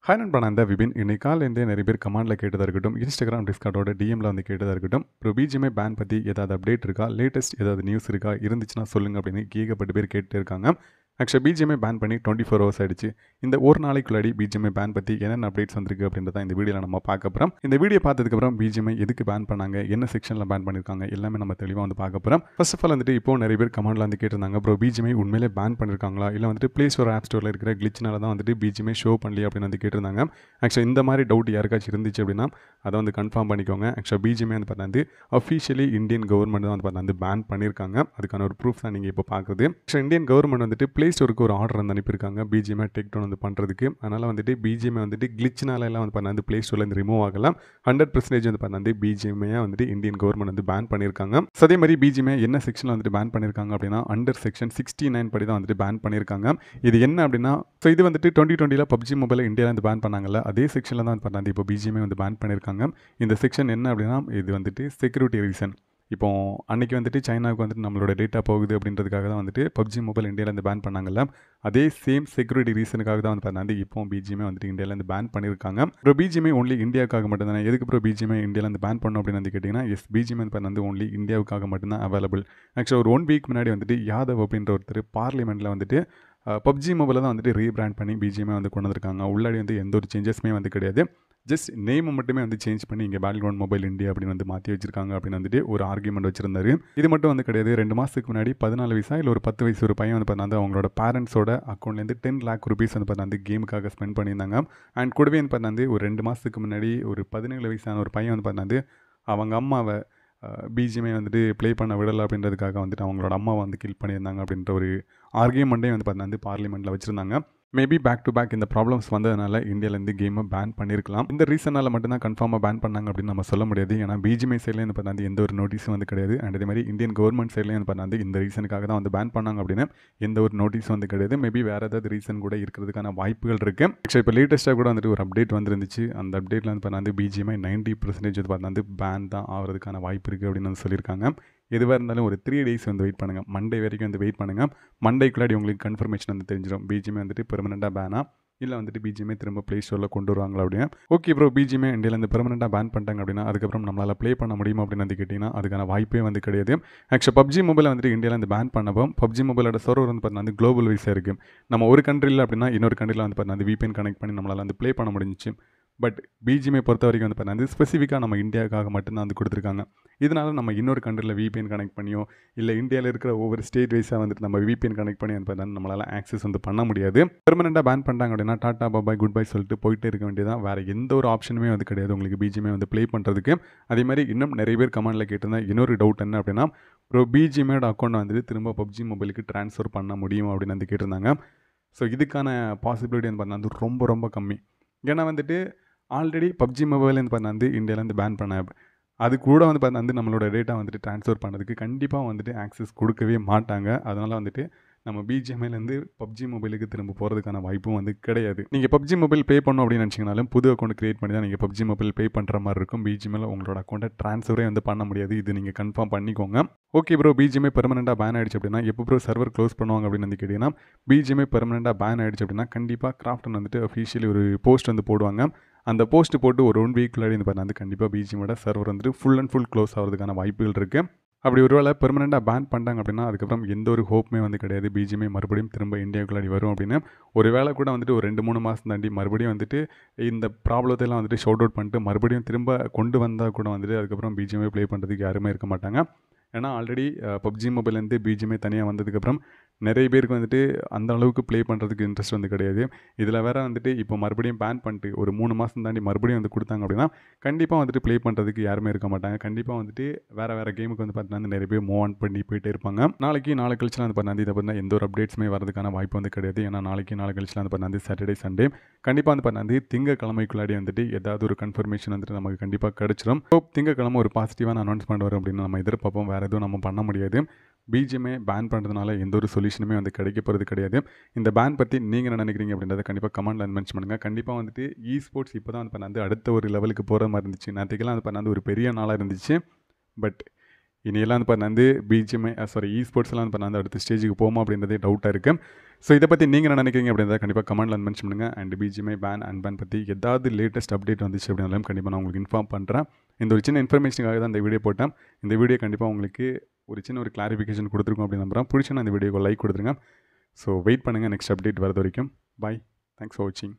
hi நண்பா நான் தான் விபின் இன்னைக்கு காலையிலேருந்தே நிறைய பேர் கமெண்டில் கேட்டதாக இருக்கட்டும் இன்ஸ்டாகிராம் டிஸ்கார்டோட டிஎம்ல வந்து கேட்டதாக இருக்கட்டும் அப்புறம் பிஜிஎம்ஐ பேன் பற்றி ஏதாவது அப்டேட் இருக்கா லேட்டஸ்ட் ஏதாவது நியூஸ் இருக்கா இருந்துச்சுன்னா சொல்லுங்க அப்படின்னு ஏகப்பட்ட பேர் கேட்டு இருக்காங்க ஆக்சுவலாக பிஜிஎம்ஐ பேன் பண்ணி டுவெண்ட்டி ஃபோர் ஹவர்ஸ் ஆயிடுச்சு இந்த ஒரு நாளைக்குள்ளாடி பிஜிஎம்ஐ பேன் பற்றி என்னென்ன அப்டேட்ஸ் வந்திருக்கு அப்படின்றத இந்த வீடியோவில் நம்ம பார்க்க போகிறோம் இந்த வீடியோ பார்த்ததுக்கப்புறம் பிஜிஎம்ஐ எதுக்கு பேன் பண்ணாங்க என்ன செக்ஷனில் பேன் பண்ணியிருக்காங்க எல்லாமே நம்ம தெளிவாக வந்து பார்க்க போகிறோம் ஃபர்ஸ்ட் ஆஃப் ஆல் வந்துட்டு இப்போ நிறைய பேர் கமெண்ட்ல வந்து கேட்டிருந்தாங்க ப்ரோ பிஜிஎம்ஐ உண்மையிலே பேன் பண்ணியிருக்காங்களா இல்லை வந்துட்டு ப்ளே ஸ்டோர் ஆப் ஸ்டோரில் இருக்கிற கிளிச்னால தான் வந்துட்டு பிஜிஎம்ஐ ஷோ பண்ணலையே அப்படின்னு வந்து கேட்டிருந்தாங்க ஆக்சுவலாக இந்த மாதிரி டவுட் யாருக்காச்சும் இருந்துச்சு அப்படின்னா அதை வந்து கன்ஃபார்ம் பண்ணிக்கோங்க ஆக்சுவலாக பிஜிஎம்ஐ வந்து பார்த்தா வந்து அஃபிஷியலி இந்தியன் கவர்மெண்ட் தான் வந்து பார்த்தா வந்து பேன் பண்ணியிருக்காங்க அதுக்கான ஒரு ப்ரூஃப் தான் நீங்கள் இப்போ பார்க்குறது ஆக்சுவலாக இந்தியன் கவர்மெண்ட் வந்துட்டு ப்ளே ஸ்டோருக்கு ஒரு ஆர்டர் வந்து அனுப்பியிருக்காங்க பிஜிஎம்ஐ டேக் டவுன் வந்து பண்ணுறதுக்கு அதனால் வந்துட்டு பிஜிஎம்ஐ வந்துட்டு கிளிச்னால எல்லாம் வந்து பார்த்தா வந்து ப்ளே ஸ்டோர்லேருந்து ரிமூவ் ஆகலாம் ஹண்ட்ரட் பர்சன்டேஜ் வந்து பார்த்தா வந்து பிஜிஎம்ஐ வந்துட்டு இந்தியன் கவர்மெண்ட் வந்து பேன் பண்ணியிருக்காங்க So, அதே மாதிரி பிஜிஎம்ஐ என்ன செக்ஷனில் வந்துட்டு பேன் பண்ணியிருக்காங்க அப்படின்னா அண்டர் செக்ஷன் சிக்ஸ்டி நைன் படி தான் வந்துட்டு பேன் பண்ணியிருக்காங்க இது என்ன அப்படின்னா ஸோ இது வந்துட்டு டுவெண்ட்டி டுவெண்ட்டியில் பப்ஜி மொபைல் இந்தியாவில் வந்து பேன் பண்ணாங்கல்ல அதே செக்ஷனில் தான் பண்ணாங்க இப்போ பிஜிஎம்ஐ வந்து பேன் பண்ணியிருக்காங்க இந்த செக்ஷன் என்ன அப்படின்னா இது வந்துட்டு செக்யூரிட்டி ரீசன் இப்போ அன்னைக்கு வந்துட்டு சைனாவுக்கு வந்துட்டு நம்மளோட டேட்டா போகுது அப்படின்றதுக்காக தான் வந்துட்டு பப்ஜி மொபைல் இந்தியாவிலேருந்து பேன் பண்ணாங்கல்ல அதே சேம் செக்யூரிட்டி ரீசனுக்காக தான் வந்து பார்த்தா இப்போ பிஜிஎம்ஐ வந்துட்டு இந்தியாவிலேருந்து பேன் பண்ணியிருக்காங்க ப்ரோ பிஜிஎம்ஐ ஒன்லி இந்தியாவுக்காக மட்டும்தானே எதுக்கு ப்ரோ பிஜிஎம்ஐ இந்தியாவிலேருந்து பேன் பண்ணணும் அப்படின்னு வந்து கேட்டிங்கன்னா எஸ் பிஜிஎம்ஐ வந்து பார்த்தா வந்து ஒன்லி இந்தியாவுக்காக மட்டும்தான் அவைலபிள் ஆக்சுவலாக ஒரு ஒன் வீக் முன்னாடி வந்துட்டு யாதவ் அப்படின்ற ஒருத்தர் பார்லிமெண்ட்டில் வந்துட்டு பப்ஜி மொபைலை தான் வந்துட்டு ரீபிராண்ட் பண்ணி பிஜிஎம்ஐ வந்து கொண்டு வந்திருக்காங்க உள்ளாடி வந்து எந்த ஒரு சேஞ்சஸுமே வந்து கிடையாது ஜஸ்ட் நேமை மட்டுமே வந்து சேஞ்ச் பண்ணி இங்கே பேட்டில் கிரவுண்ட் மொபைல் இந்தியா அப்படின்னு வந்து மாற்றி வச்சிருக்காங்க அப்படின்னு வந்துட்டு ஒரு ஆர்குமெண்ட் வச்சிருந்தாரு இது மட்டும் வந்து கிடையாது ரெண்டு மாதத்துக்கு முன்னாடி பதினாலு வயசா இல்லை ஒரு பத்து வயசு ஒரு பையன் வந்து பார்த்தா அவங்களோட பேரண்ட்ஸோட அக்கௌண்ட்லேருந்து டென் லேக் ருபீஸ் வந்து பார்த்தா கேமுக்காக ஸ்பெண்ட் பண்ணியிருந்தாங்க அண்ட் கூடவே வந்து பார்த்தா ஒரு ரெண்டு மாதத்துக்கு முன்னாடி ஒரு பதினேழு வயசான ஒரு பையன் வந்து பார்த்தா அவங்க அம்மாவை பிஜிஎம்ஐ வந்துட்டு ப்ளே பண்ண விடலை அப்படின்றதுக்காக வந்துட்டு அவங்களோட அம்மாவை வந்து கில் பண்ணியிருந்தாங்க அப்படின்ற ஒரு ஆர்கியூமெண்ட்டே வந்து பார்த்தா வந்து பார்லிமெண்ட்டில் வச்சுருந்தாங்க மேபி பேக் டு பேக் இந்த ப்ராப்ளம்ஸ் வந்ததுனால இந்தியாவிலேருந்து கேமை பேன் பண்ணியிருக்கலாம் இந்த ரீசனால் மட்டும்தான் கன்ஃபார்மாக பேன் பண்ணாங்க அப்படின்னு நம்ம சொல்ல முடியாது ஏன்னா பிஜிஎம்ஐ சைட்லேயும் வந்து பார்த்தா எந்த ஒரு நோட்டீஸும் வந்து கிடையாது அண்ட் அதே மாதிரி இந்தியன் கவர்மெண்ட் சைட்லேயும் வந்து பார்த்தா இந்த ரீசனுக்காக தான் வந்து பேன் பண்ணாங்க அப்படின்னு எந்த ஒரு நோட்டீஸும் வந்து கிடையாது மேபி வேறு ஏதாவது ரீசன் கூட இருக்கிறதுக்கான வாய்ப்புகள் இருக்குது ஆக்சுவலி இப்போ லேட்டஸ்ட்டாக கூட வந்துட்டு ஒரு அப்டேட் வந்துருந்துச்சு அந்த அப்டேட்டில் வந்து பார்த்தா வந்து பிஜிஎம்ஐ நைன்ட்டி பர்சன்டேஜ் வந்து பார்த்தா வந்து பேன் தான் ஆகிறதுக்கான வாய்ப்பு இருக்குது அப்படின்னு வந்து சொல்லியிருக்காங்க எதுவாக இருந்தாலும் ஒரு த்ரீ டேஸ் வந்து வெயிட் பண்ணுங்கள் மண்டே வரைக்கும் வந்து வெயிட் பண்ணுங்கள் மண்டேக்குள்ளாடி உங்களுக்கு கன்ஃபர்மேஷன் வந்து தெரிஞ்சிடும் பிஜிஎம்ஐ வந்துட்டு பெர்மனெண்ட்டாக பேனா இல்லை வந்துட்டு பிஜிஎம்ஐ திரும்ப ப்ளே ஸ்டோரில் கொண்டு வருவாங்களா அப்படின்னு ஓகே ப்ரோ பிஜிஎம்ஐ இந்தியாவில் பெர்மனெண்ட்டாக பேன் பண்ணிட்டாங்க அப்படின்னா அதுக்கப்புறம் நம்மளால் ப்ளே பண்ண முடியுமா அப்படின்னு வந்து கேட்டிங்கன்னா அதுக்கான வாய்ப்பே வந்து கிடையாது ஆக்சுவலாக பப்ஜி மொபைலை வந்துட்டு இந்தியாவில் வந்து பேன் பண்ணப்போ பப்ஜி மொபைலோட சர்வர் வந்து பார்த்தீங்கன்னா வந்து குளோபல் வைஸாக இருக்குது நம்ம ஒரு கண்ட்ரியில் அப்படின்னா இன்னொரு கண்ட்ரியில் வந்து பார்த்தீங்கன்னா விபிஎன் கனெக்ட் பண்ணி நம்மளால் வந்து ப்ளே பண்ண முடிஞ்சிச்சு பட் பிஜிஎம்ஐ பொறுத்த வரைக்கும் வந்து பார்த்தீங்கன்னா ஸ்பெசிஃபிக்காக நம்ம இந்தியாவுக்காக மட்டும்தான் வந்து கொடுத்துருக்காங்க இதனால் நம்ம இன்னொரு கண்ட்ரியில் விபிஎன் கனெக்ட் பண்ணியோ இல்லை இந்தியாவில் இருக்கிற ஒவ்வொரு ஸ்டேட் வைஸாக வந்துட்டு நம்ம விபிஎன் கனெக்ட் பண்ணி வந்து பார்த்தீங்கன்னா நம்மளால் ஆக்சஸ் வந்து பண்ண முடியாது பெர்மனெண்ட்டாக பேன் பண்ணிட்டாங்க அப்படின்னா டாட்டா பாபாய் குட் பை சொல்லிட்டு போயிட்டே இருக்க வேண்டியதான் வேறு எந்த ஒரு ஆப்ஷனுமே வந்து கிடையாது உங்களுக்கு பிஜிஎம்ஐ வந்து ப்ளே பண்ணுறதுக்கு அதே மாதிரி இன்னும் நிறைய பேர் கமெண்ட்டில் கேட்டிருந்தேன் இன்னொரு டவுட் என்ன அப்படின்னா ப்ரோ பிஜிஎம்ஐயோட அக்கௌண்ட் வந்துட்டு திரும்ப பப்ஜி மொபைலுக்கு ட்ரான்ஸ்ஃபர் பண்ண முடியும் அப்படின்னு வந்து கேட்டிருந்தாங்க ஸோ இதுக்கான பாசிபிலிட்டி வந்து பார்த்தீங்கன்னா வந்து ரொம்ப ரொம்ப கம்மி ஏன்னா வந்துட்டு ஆல்ரெடி பப்ஜி மொபைல் வந்து பார்த்தா வந்து இந்தியாவிலேருந்து பேன் பண்ண ஆப் அது கூட வந்து பார்த்தா வந்து நம்மளோட டேட்டா வந்துட்டு ட்ரான்ஸ்ஃபர் பண்ணதுக்கு கண்டிப்பாக வந்துட்டு ஆக்சஸ் கொடுக்கவே மாட்டாங்க அதனால் வந்துட்டு நம்ம பிஜிஎம்ஐலேருந்து பப்ஜி மொபைலுக்கு திரும்ப போகிறதுக்கான வாய்ப்பும் வந்து கிடையாது நீங்கள் பப்ஜி மொபைல் பே பண்ணணும் அப்படின்னு நினச்சிங்கனாலும் புது அக்கௌண்ட் க்ரியேட் பண்ணி தான் நீங்கள் பப்ஜி மொபைல் பே பண்ணுற மாதிரி இருக்கும் பிஜிஎம்ஐல் உங்களோட அக்கௌண்ட்டை ட்ரான்ஸ்ஃபரே வந்து பண்ண முடியாது இது நீங்கள் கன்ஃபார்ம் பண்ணிக்கோங்க ஓகே ப்ரோ பிஜிஎம்ஐ பெர்மனெண்ட்டாக பேன் ஆயிடுச்சு அப்படின்னா எப்போ ப்ரோ சர்வர் க்ளோஸ் பண்ணுவாங்க அப்படின்னு வந்து கேட்டிங்கன்னா பிஜிஎம்ஐ பெர்மனெண்ட்டாக பேன் ஆயிடுச்சு அப்படின்னா கண்டிப்பாக கிராஃப்டன் வந்துட்டு அஃபிஷியலி ஒரு போஸ்ட் வந்து போடுவாங்க அந்த போஸ்ட் போட்டு ஒரு ஒன் வீக்குள்ளாடி வந்து பார்த்தா வந்து கண்டிப்பாக பிஜிஎமோட சர்வர் வந்துட்டு ஃபுல் அண்ட் ஃபுல் க்ளோஸ் ஆகிறதுக்கான வாய்ப்புகள் இருக்குது அப்படி ஒருவேளை பெர்மனெண்ட்டாக பேன் பண்ணிட்டாங்க அப்படின்னா அதுக்கப்புறம் எந்த ஒரு ஹோப்புமே வந்து கிடையாது பிஜிஎம்ஐ மறுபடியும் திரும்ப இந்தியாவுக்குள்ளாடி வரும் அப்படின்னு ஒரு வேளை கூட வந்துட்டு ஒரு ரெண்டு மூணு மாதம் தாண்டி மறுபடியும் வந்துட்டு இந்த ப்ராப்ளத்தெல்லாம் வந்துட்டு ஷவுட் அவுட் பண்ணிட்டு மறுபடியும் திரும்ப கொண்டு வந்தால் கூட வந்துட்டு அதுக்கப்புறம் பிஜிஎம்ஐ ப்ளே பண்ணுறதுக்கு யாருமே இருக்க மாட்டாங்க ஏன்னா ஆல்ரெடி பப்ஜி மொபைல்லேருந்து பிஜிஎம்ஐ தனியாக வந்ததுக்கப்புறம் நிறைய பேருக்கு வந்துட்டு அந்த அளவுக்கு ப்ளே பண்ணுறதுக்கு இன்ட்ரெஸ்ட் வந்து கிடையாது இதில் வேறு வந்துட்டு இப்போ மறுபடியும் பேன் பண்ணிட்டு ஒரு மூணு மாதம் தாண்டி மறுபடியும் வந்து கொடுத்தாங்க அப்படின்னா கண்டிப்பாக வந்துட்டு ப்ளே பண்ணுறதுக்கு யாருமே இருக்க மாட்டாங்க கண்டிப்பாக வந்துட்டு வேறு வேறு கேமுக்கு வந்து பார்த்தீங்கன்னா நிறைய பேர் மூவ் ஆன் பண்ணி போயிட்டே இருப்பாங்க நாளைக்கு நாளை கழிச்சுலாம் வந்து பார்த்தீங்கன்னா இதை பார்த்தீங்கன்னா எந்த ஒரு அப்டேட்ஸுமே வரதுக்கான வாய்ப்பு வந்து கிடையாது ஏன்னா நாளைக்கு நாளை கழிச்சுலாம் வந்து பார்த்தீங்கன்னா சாட்டர்டே சண்டே கண்டிப்பாக வந்து பார்த்தீங்கன்னா திங்கக்கிழமைக்குள்ளாடி வந்துட்டு ஏதாவது ஒரு கன்ஃபர்மேஷன் வந்துட்டு நமக்கு கண்டிப்பாக கிடச்சிடும் ஸோ திங்கக்கிழமை ஒரு பாசிட்டிவான அனௌன்ஸ்மெண்ட் வரும் அப்படின்னு நம்ம எதிர்பார்ப்போம் வேறு எதுவும் நம்ம பண்ண முடியாது பிஜிஎம்ஐ பேன் பண்ணுறதுனால எந்த ஒரு சொல்யூஷனுமே வந்து கிடைக்க போகிறது கிடையாது இந்த பேன் பற்றி நீங்கள் என்ன நினைக்கிறீங்க அப்படின்றத கண்டிப்பாக கமெண்ட்டில் மென்ஷன் பண்ணுங்கள் கண்டிப்பாக வந்துட்டு இ ஸ்போர்ட்ஸ் இப்போ தான் வந்து பண்ணாந்து அடுத்த ஒரு லெவலுக்கு போகிற மாதிரி இருந்துச்சு நேற்றுக்கெல்லாம் வந்து பண்ணாந்து ஒரு பெரிய நாளாக இருந்துச்சு பட் இனியெல்லாம் வந்து பண்ணாந்து பிஜிஎம்ஐ சாரி இ ஸ்போர்ட்ஸ்லாம் வந்து பண்ணாந்து அடுத்த ஸ்டேஜுக்கு போமா அப்படின்றதே டவுட்டாக இருக்குது ஸோ இதை பற்றி நீங்கள் என்ன நினைக்கிறீங்க அப்படின்றத கண்டிப்பாக கமெண்ட்டில் மென்ஷன் பண்ணுங்கள் and BGMI ban and ban பற்றி ஏதாவது லேட்டஸ்ட் அப்டேட் வந்துச்சு அப்படின்னாலும் கண்டிப்பாக நான் உங்களுக்கு இன்ஃபார்ம் பண்ணுறேன் இந்த ஒரு சின்ன இன்ஃபர்மேஷனுக்காக தான் இந்த வீடியோ போட்டேன் இந்த வீடியோ கண்டிப்பாக உங்களுக்கு ஒரு சின்ன ஒரு கிளாரிஃபிகேஷன் கொடுத்துருக்கோம் அப்படின்னு நம்புறேன் பிடிச்சா இந்த வீடியோக்கு லைக் கொடுத்துருங்க ஸோ வெயிட் பண்ணுங்கள் நெக்ஸ்ட் அப்டேட் வரது வரைக்கும் பாய் தேங்க்ஸ் ஃபார் வாட்சிங்